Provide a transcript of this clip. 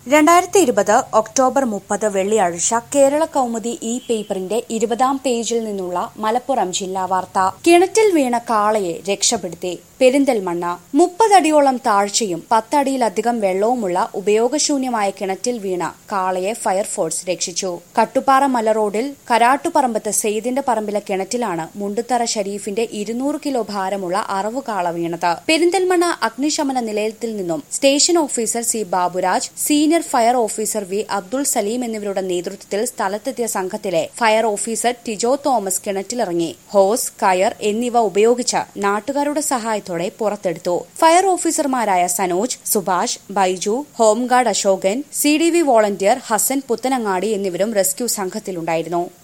രണ്ടായിരത്തി ഇരുപത് ഒക്ടോബർ മുപ്പത് വെള്ളിയാഴ്ച കേരള കൗമുദി ഇ പേപ്പറിന്റെ ഇരുപതാം പേജിൽ നിന്നുള്ള മലപ്പുറം ജില്ലാ വാർത്ത കിണറ്റിൽ വീണ കാളയെ രക്ഷപ്പെടുത്തി പെരിന്തൽമണ്ണ മുപ്പതടിയോളം താഴ്ചയും പത്തടിയിലധികം വെള്ളവുമുള്ള ഉപയോഗശൂന്യമായ കിണറ്റിൽ വീണ കാളയെ ഫയർഫോഴ്സ് രക്ഷിച്ചു കട്ടുപ്പാറ മല റോഡിൽ കരാട്ടുപറമ്പത്ത് സെയ്ദിന്റെ പറമ്പിലെ കിണറ്റിലാണ് മുണ്ടുത്തറ ഷരീഫിന്റെ ഇരുന്നൂറ് കിലോ ഭാരമുള്ള അറവ് കാള വീണത് പെരിന്തൽമണ്ണ അഗ്നിശമന നിലയത്തിൽ നിന്നും station officer C Baburaj senior fire officer V Abdul Saleem എന്നിവരുടെ നേതൃത്വത്തിൽ സ്ഥലത്തെത്തിയ സംഘത്തിലെ ഫയർ ഓഫീസർ ടിജോ തോമസ് കിണറ്റിലിറങ്ങി ഹോസ് കയർ എന്നിവ ഉപയോഗിച്ച് നാട്ടുകാരുടെ സഹായത്തോടെ പുറത്തെടുത്തു ഫയർ ഓഫീസർമാരായ Sanoj Subhash Baiju home guard Ashokan C D V volunteer Hasan Puthanangadi എന്നിവരും റെസ്ക്യൂ സംഘത്തിലുണ്ടായിരുന്നു